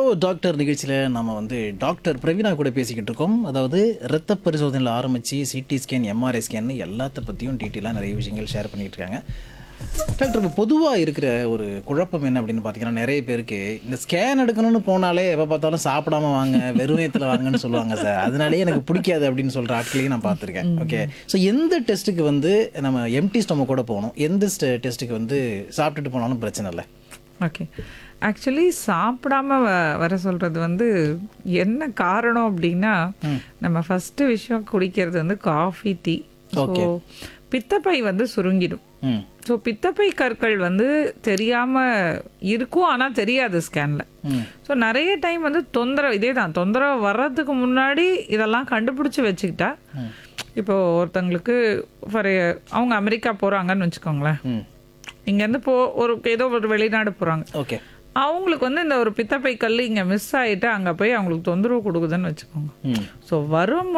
doctor நிகழ்ச்சியில் நம்ம வந்து டாக்டர் பிரவீனா கூட பேசிக்கிட்டு இருக்கோம் அதாவது ரத்த பரிசோதனையில் ஆரம்பித்து சிடி ஸ்கேன் எம்ஆர்ஐ ஸ்கேன் எல்லாத்த பற்றியும் டீட்டெயிலாக நிறைய விஷயங்கள் ஷேர் பண்ணிட்டு இருக்காங்க டாக்டர் இப்போ பொதுவாக இருக்கிற ஒரு குழப்பம் என்ன அப்படின்னு பார்த்தீங்கன்னா நிறைய பேருக்கு இந்த ஸ்கேன் எடுக்கணும்னு போனாலே எப்போ பார்த்தாலும் சாப்பிடாம வாங்க வெறுமையத்தில் வாங்கன்னு சொல்லுவாங்க சார் அதனாலேயே எனக்கு பிடிக்காது அப்படின்னு சொல்கிற ஆட்களையும் நான் பார்த்துருக்கேன் ஓகே ஸோ எந்த டெஸ்ட்டுக்கு வந்து நம்ம எம்டி ஸ்டொமக் கூட போகணும் எந்த டெஸ்ட்டுக்கு வந்து சாப்பிட்டுட்டு போனாலும் பிரச்சனை இல்லை ஓகே ஆக்சுவலி சாப்பிடாம வ- வர சொல்றது வந்து என்ன காரணம் அப்படின்னா நம்ம ஃபர்ஸ்ட் விஷயம் குடிக்கிறது வந்து காஃபி டீ ஸோ பித்தப்பை வந்து சுருங்கிடும் ம் ஸோ பித்தப்பை கற்கள் வந்து தெரியாம இருக்கும் ஆனா தெரியாது ஸ்கேன்ல ம் ஸோ நிறைய டைம் வந்து தொந்தரவு இதே தான் தொந்தரவு வர்றதுக்கு முன்னாடி இதெல்லாம் கண்டுபிடிச்சி வச்சுக்கிட்டா இப்போ ஒருத்தங்களுக்கு ஃபார் அவங்க அமெரிக்கா போறாங்கன்னு வச்சுக்கோங்களேன் ம் இங்கேருந்து போ ஒரு ஏதோ ஒரு வெளிநாடு போறாங்க ஓகே அவங்களுக்கு வந்து இந்த ஒரு பித்தப்பை கல் இங்கே மிஸ் ஆயிட்டு அங்கே போய் அவங்களுக்கு தொந்தரவு கொடுக்குதுன்னு வச்சுக்கோங்க ம் ஸோ வரும்